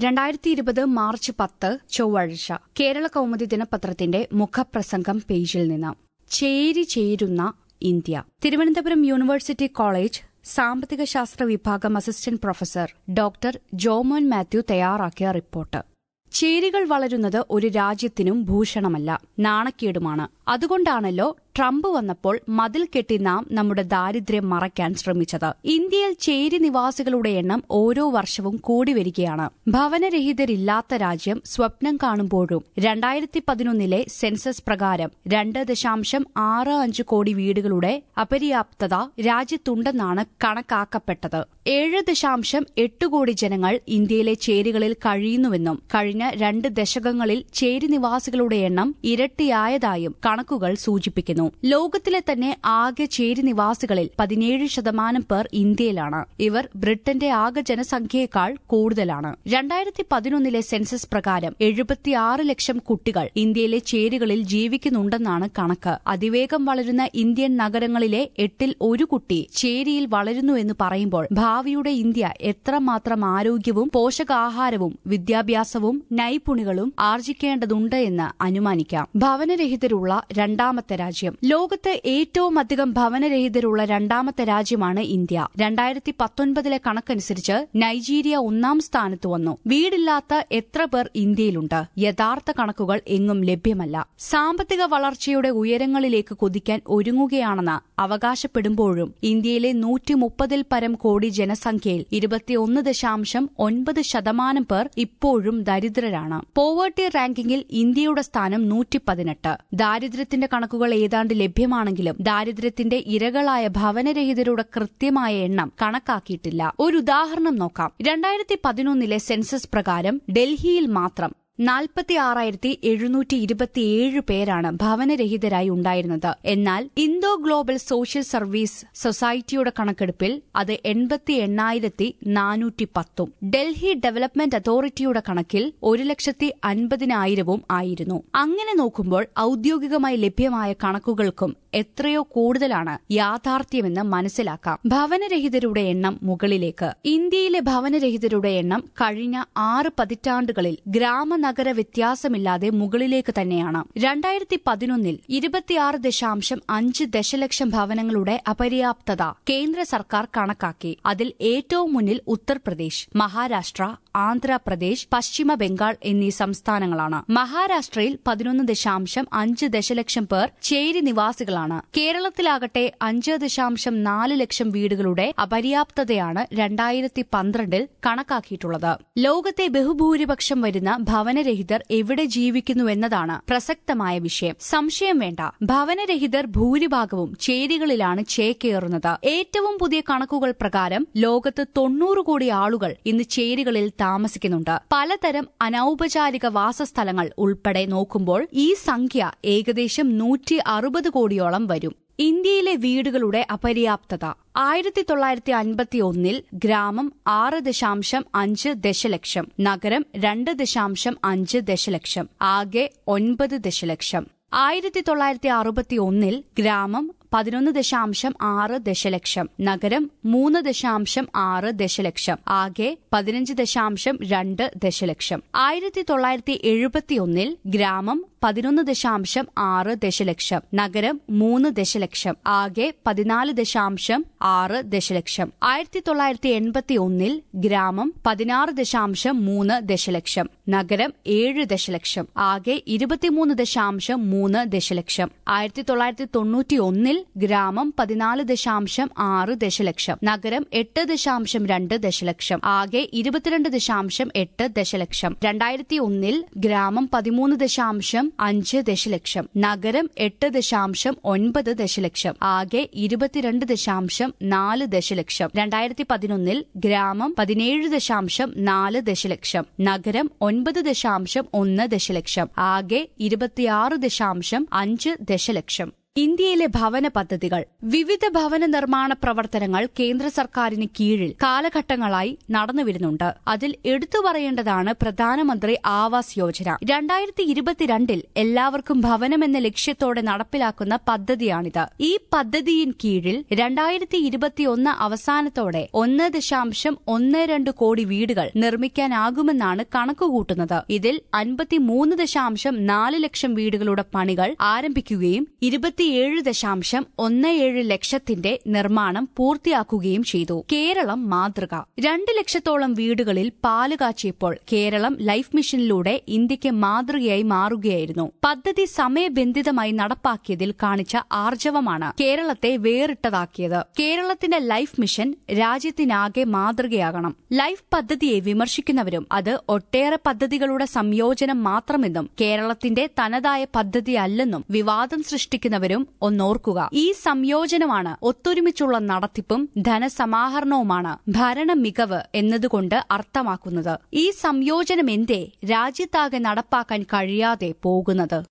രണ്ടായിരത്തി ഇരുപത് മാർച്ച് പത്ത് ചൊവ്വാഴ്ച കേരള കൗമുദി ദിനപത്രത്തിന്റെ മുഖപ്രസംഗം പേജിൽ നിന്ന് ചേരി ചേരുന്ന ഇന്ത്യ തിരുവനന്തപുരം യൂണിവേഴ്സിറ്റി കോളേജ് സാമ്പത്തിക ശാസ്ത്ര വിഭാഗം assistant professor doctor Jomon Mathew തയ്യാറാക്കിയ റിപ്പോർട്ട് ചേരികൾ വളരുന്നത് ഒരു രാജ്യത്തിനും ഭൂഷണമല്ല നാണക്കേടുമാണ് അതുകൊണ്ടാണല്ലോ ട്രംപ് വന്നപ്പോൾ മതിൽ കെട്ടി നാം നമ്മുടെ ദാരിദ്ര്യം മറയ്ക്കാൻ ശ്രമിച്ചത് ഇന്ത്യയിൽ ചേരി നിവാസികളുടെ എണ്ണം ഓരോ വർഷവും കൂടി വരികയാണ് ഭവനരഹിതരില്ലാത്ത രാജ്യം സ്വപ്നം കാണുമ്പോഴും രണ്ടായിരത്തി പതിനൊന്നിലെ സെൻസസ് പ്രകാരം രണ്ട് ദശാംശം ആറ് അഞ്ച് കോടി വീടുകളുടെ അപര്യാപ്തത രാജ്യത്തുണ്ടെന്നാണ് കണക്കാക്കപ്പെട്ടത് ഏഴ് ദശാംശം എട്ട് കോടി ജനങ്ങൾ ഇന്ത്യയിലെ ചേരികളിൽ കഴിയുന്നുവെന്നും കഴിഞ്ഞ രണ്ട് ദശകങ്ങളിൽ ചേരി നിവാസികളുടെ എണ്ണം ഇരട്ടിയായതായും കണക്കുകൾ സൂചിപ്പിക്കുന്നു ലോകത്തിലെ തന്നെ ആകെ ചേരി നിവാസികളിൽ പതിനേഴ് ശതമാനം പേർ ഇന്ത്യയിലാണ് ഇവർ ബ്രിട്ടന്റെ ആകെ ജനസംഖ്യയേക്കാൾ കൂടുതലാണ് രണ്ടായിരത്തി പതിനൊന്നിലെ സെൻസസ് പ്രകാരം എഴുപത്തിയാറ് ലക്ഷം കുട്ടികൾ ഇന്ത്യയിലെ ചേരികളിൽ ജീവിക്കുന്നുണ്ടെന്നാണ് കണക്ക് അതിവേഗം വളരുന്ന ഇന്ത്യൻ നഗരങ്ങളിലെ എട്ടിൽ ഒരു കുട്ടി ചേരിയിൽ വളരുന്നു എന്ന് പറയുമ്പോൾ ഭാവിയുടെ ഇന്ത്യ എത്രമാത്രം ആരോഗ്യവും പോഷകാഹാരവും വിദ്യാഭ്യാസവും നൈപുണികളും ആർജിക്കേണ്ടതുണ്ട് എന്ന് അനുമാനിക്കാം ഭവനരഹിതരുള്ള രണ്ടാമത്തെ രാജ്യം ലോകത്ത് ഏറ്റവും അധികം ഭവനരഹിതരുള്ള രണ്ടാമത്തെ രാജ്യമാണ് ഇന്ത്യ രണ്ടായിരത്തി പത്തൊൻപതിലെ കണക്കനുസരിച്ച് നൈജീരിയ ഒന്നാം സ്ഥാനത്ത് വന്നു വീടില്ലാത്ത എത്ര പേർ ഇന്ത്യയിലുണ്ട് യഥാർത്ഥ കണക്കുകൾ എങ്ങും ലഭ്യമല്ല സാമ്പത്തിക വളർച്ചയുടെ ഉയരങ്ങളിലേക്ക് കുതിക്കാൻ ഒരുങ്ങുകയാണെന്ന് അവകാശപ്പെടുമ്പോഴും ഇന്ത്യയിലെ നൂറ്റി മുപ്പതിൽ പരം കോടി ജനസംഖ്യയിൽ ഇരുപത്തിയൊന്ന് ദശാംശം ഒൻപത് ശതമാനം പേർ ഇപ്പോഴും ദരിദ്രരാണ് പോവേർട്ടി റാങ്കിങ്ങിൽ ഇന്ത്യയുടെ സ്ഥാനം നൂറ്റി പതിനെട്ട് ദാരിദ്ര്യത്തിന്റെ കണക്കുകൾ ഏതാണ്ട് ലഭ്യമാണെങ്കിലും ദാരിദ്ര്യത്തിന്റെ ഇരകളായ ഭവനരഹിതരുടെ കൃത്യമായ എണ്ണം കണക്കാക്കിയിട്ടില്ല ഒരു ഉദാഹരണം നോക്കാം രണ്ടായിരത്തി പതിനൊന്നിലെ സെൻസസ് പ്രകാരം ഡൽഹിയിൽ മാത്രം നാൽപ്പത്തിയാറായിരത്തി എഴുന്നൂറ്റി ഇരുപത്തിയേഴ് പേരാണ് ഭവനരഹിതരായി ഉണ്ടായിരുന്നത് എന്നാൽ ഇന്തോ ഗ്ലോബൽ സോഷ്യൽ സർവീസ് സൊസൈറ്റിയുടെ കണക്കെടുപ്പിൽ അത് എൺപത്തി എണ്ണായിരത്തി നാനൂറ്റി പത്തും ഡൽഹി ഡെവലപ്മെന്റ് അതോറിറ്റിയുടെ കണക്കിൽ ഒരു ലക്ഷത്തി അൻപതിനായിരവും ആയിരുന്നു അങ്ങനെ നോക്കുമ്പോൾ ഔദ്യോഗികമായി ലഭ്യമായ കണക്കുകൾക്കും എത്രയോ കൂടുതലാണ് യാഥാർത്ഥ്യമെന്ന് മനസ്സിലാക്കാം ഭവനരഹിതരുടെ എണ്ണം മുകളിലേക്ക് ഇന്ത്യയിലെ ഭവനരഹിതരുടെ എണ്ണം കഴിഞ്ഞ ആറ് പതിറ്റാണ്ടുകളിൽ ഗ്രാമനഗര വ്യത്യാസമില്ലാതെ മുകളിലേക്ക് തന്നെയാണ് രണ്ടായിരത്തി പതിനൊന്നിൽ ഇരുപത്തിയാറ് ദശാംശം അഞ്ച് ദശലക്ഷം ഭവനങ്ങളുടെ അപര്യാപ്തത കേന്ദ്ര സർക്കാർ കണക്കാക്കി അതിൽ ഏറ്റവും മുന്നിൽ ഉത്തർപ്രദേശ് മഹാരാഷ്ട്ര ആന്ധ്രാപ്രദേശ് പശ്ചിമ ബംഗാൾ എന്നീ സംസ്ഥാനങ്ങളാണ് മഹാരാഷ്ട്രയിൽ പതിനൊന്ന് ദശാംശം അഞ്ച് ദശലക്ഷം പേർ ചേരി നിവാസികളാണ് കേരളത്തിലാകട്ടെ അഞ്ച് ദശാംശം നാല് ലക്ഷം വീടുകളുടെ അപര്യാപ്തതയാണ് രണ്ടായിരത്തി പന്ത്രണ്ടിൽ കണക്കാക്കിയിട്ടുള്ളത് ലോകത്തെ ബഹുഭൂരിപക്ഷം വരുന്ന ഭവനരഹിതർ എവിടെ ജീവിക്കുന്നുവെന്നതാണ് പ്രസക്തമായ വിഷയം സംശയം വേണ്ട ഭവനരഹിതർ ഭൂരിഭാഗവും ചേരികളിലാണ് ചേക്കേറുന്നത് ഏറ്റവും പുതിയ കണക്കുകൾ പ്രകാരം ലോകത്ത് തൊണ്ണൂറ് കോടി ആളുകൾ ഇന്ന് ചേരികളിൽ താമസിക്കുന്നുണ്ട് പലതരം അനൌപചാരിക വാസസ്ഥലങ്ങൾ ഉൾപ്പെടെ നോക്കുമ്പോൾ ഈ സംഖ്യ ഏകദേശം നൂറ്റി അറുപത് കോടിയോളം വരും ഇന്ത്യയിലെ വീടുകളുടെ അപര്യാപ്തത ആയിരത്തി തൊള്ളായിരത്തി അൻപത്തി ഒന്നിൽ ഗ്രാമം ആറ് ദശാംശം അഞ്ച് ദശലക്ഷം നഗരം രണ്ട് ദശാംശം അഞ്ച് ദശലക്ഷം ആകെ ഒൻപത് ദശലക്ഷം ആയിരത്തി തൊള്ളായിരത്തി അറുപത്തി ഒന്നിൽ ഗ്രാമം പതിനൊന്ന് ദശാംശം ആറ് ദശലക്ഷം നഗരം മൂന്ന് ദശാംശം ആറ് ദശലക്ഷം ആകെ പതിനഞ്ച് ദശാംശം രണ്ട് ദശലക്ഷം ആയിരത്തി തൊള്ളായിരത്തി എഴുപത്തിയൊന്നിൽ ഗ്രാമം പതിനൊന്ന് ദശാംശം ആറ് ദശലക്ഷം നഗരം മൂന്ന് ദശലക്ഷം ആകെ പതിനാല് ദശാംശം ആറ് ദശലക്ഷം ആയിരത്തി തൊള്ളായിരത്തി എൺപത്തി ഒന്നിൽ ഗ്രാമം പതിനാറ് ദശാംശം മൂന്ന് ദശലക്ഷം നഗരം ഏഴ് ദശലക്ഷം ആകെ ഇരുപത്തിമൂന്ന് ദശാംശം മൂന്ന് ദശലക്ഷം ആയിരത്തി തൊള്ളായിരത്തി തൊണ്ണൂറ്റി ഒന്നിൽ ഗ്രാമം പതിനാല് ദശാംശം ആറ് ദശലക്ഷം നഗരം എട്ട് ദശാംശം രണ്ട് ദശലക്ഷം ആകെ ഇരുപത്തിരണ്ട് ദശാംശം എട്ട് ദശലക്ഷം രണ്ടായിരത്തി ഒന്നിൽ ഗ്രാമം പതിമൂന്ന് ദശാംശം അഞ്ച് ദശലക്ഷം നഗരം എട്ട് ദശാംശം ഒൻപത് ദശലക്ഷം ആകെ ഇരുപത്തിരണ്ട് ദശാംശം നാല് ദശലക്ഷം രണ്ടായിരത്തി പതിനൊന്നിൽ ഗ്രാമം പതിനേഴ് ദശാംശം നാല് ദശലക്ഷം നഗരം ഒൻപത് ദശാംശം ഒന്ന് ദശലക്ഷം ആകെ ഇരുപത്തിയാറ് ദശാംശം അഞ്ച് ദശലക്ഷം ഇന്ത്യയിലെ ഭവന പദ്ധതികൾ വിവിധ ഭവന നിർമ്മാണ പ്രവർത്തനങ്ങൾ കേന്ദ്ര സർക്കാരിന് കീഴിൽ കാലഘട്ടങ്ങളായി നടന്നുവരുന്നുണ്ട് അതിൽ എടുത്തു പറയേണ്ടതാണ് പ്രധാനമന്ത്രി ആവാസ് യോജന രണ്ടായിരത്തി ഇരുപത്തിരണ്ടിൽ എല്ലാവർക്കും ഭവനമെന്ന ലക്ഷ്യത്തോടെ നടപ്പിലാക്കുന്ന പദ്ധതിയാണിത് ഈ പദ്ധതിയിൻ കീഴിൽ രണ്ടായിരത്തി ഇരുപത്തിയൊന്ന് അവസാനത്തോടെ ഒന്ന് ദശാംശം ഒന്ന് രണ്ട് കോടി വീടുകൾ നിർമ്മിക്കാനാകുമെന്നാണ് കണക്കുകൂട്ടുന്നത് ഇതിൽ അൻപത്തിമൂന്ന് ദശാംശം നാല് ലക്ഷം വീടുകളുടെ പണികൾ ആരംഭിക്കുകയും ഇരുപത്തിയേഴ് ദശാംശം ഒന്ന് ഏഴ് ലക്ഷത്തിന്റെ നിർമ്മാണം പൂർത്തിയാക്കുകയും ചെയ്തു കേരളം മാതൃക രണ്ട് ലക്ഷത്തോളം വീടുകളിൽ പാല് കാച്ചിയപ്പോൾ കേരളം ലൈഫ് മിഷനിലൂടെ ഇന്ത്യക്ക് മാതൃകയായി മാറുകയായിരുന്നു പദ്ധതി സമയബന്ധിതമായി നടപ്പാക്കിയതിൽ കാണിച്ച ആർജവമാണ് കേരളത്തെ വേറിട്ടതാക്കിയത് കേരളത്തിന്റെ ലൈഫ് മിഷൻ രാജ്യത്തിനാകെ മാതൃകയാകണം ലൈഫ് പദ്ധതിയെ വിമർശിക്കുന്നവരും അത് ഒട്ടേറെ പദ്ധതികളുടെ സംയോജനം മാത്രമെന്നും കേരളത്തിന്റെ തനതായ പദ്ധതിയല്ലെന്നും വിവാദം സൃഷ്ടിക്കുന്നവരും ഒന്നോർക്കുക ഈ സംയോജനമാണ് ഒത്തൊരുമിച്ചുള്ള നടത്തിപ്പും ധനസമാഹരണവുമാണ് ഭരണ മികവ് എന്നതുകൊണ്ട് അർത്ഥമാക്കുന്നത് ഈ സംയോജനം എന്തേ രാജ്യത്താകെ നടപ്പാക്കാൻ കഴിയാതെ പോകുന്നത്